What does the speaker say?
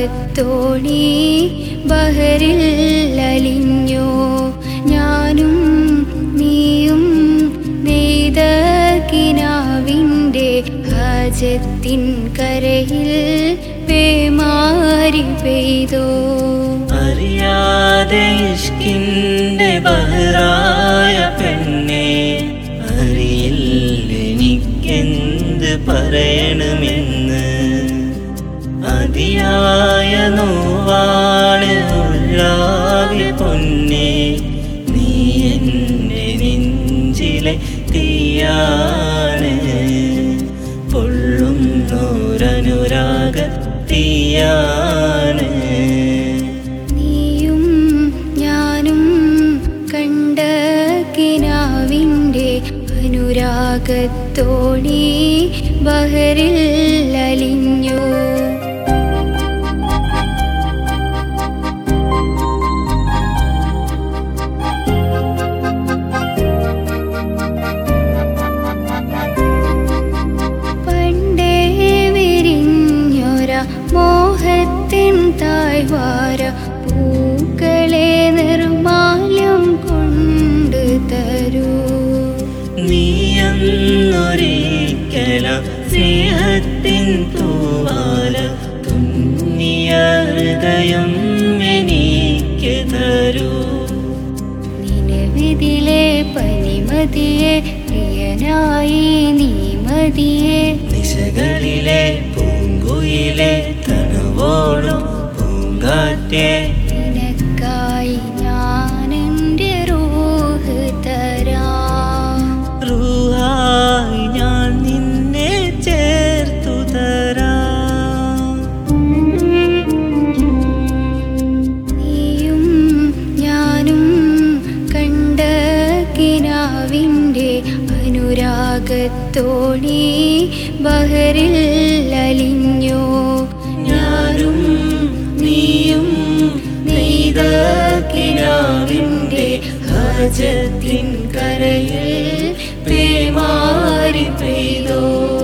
അനുരാഗത്തോണി ബഹറിൽ അലിഞ്ഞോ ഞാനും നീയും നെയ്ത കിനാവിൻ്റെ ഹാജത്തിൻ കരയിൽ പേമാരി പെയ്തോ അറിയാതെ ഇഷ്കിന്റെ ബഹറായ പെണ്ണെ അറിയില്ലെനിക്കെന്ത് പറയണമെന്ന് അതിയായ നോവാണ് ഉള്ളാകെ പൊന്നെ നീ എൻ്റെ നെഞ്ചിലെ തീയാണ് പൊള്ളുന്നോരനുരാഗ തീയാണ് നീയും ഞാനും കണ്ട കിനാവിൻ്റെ അനുരാഗത്തോണി ബഹറിൽ അലിഞ്ഞോ പണ്ടേ വിരിഞ്ഞൊര മോഹത്തിൻ താഴ്വാര പൂക്കളെ നിർമാല്യം കൊണ്ട് തരൂ നീയൊന്നൊരിക്കല സ്നേഹത്തിൻ തൂവാല തുന്നിയ ഹൃദയം എനിക്ക് തരൂ നിലവിതിലെ പനിമതിയെ പ്രിയനായി നീ മതിയെ നിശകളിലെ പൂങ്കുയിലെ തണുവോടും പൂങ്കാറ്റേ നിനക്കായി ഞാൻ എൻ്റെ റൂഹ് തരാം റൂഹായി ഞാൻ നിന്നെ ചേർത്തു തരാം നീയും ഞാനും കണ്ട കിനാവിൻ്റെ അനുരാഗത്തോണി ബഹറിൽ അലിഞ്ഞോ ഞാനും നീയും നെയ്ത കിനാവിൻ്റെ ഹാജത്തിൻ കരയിൽ പേമാരി പെയ്തോ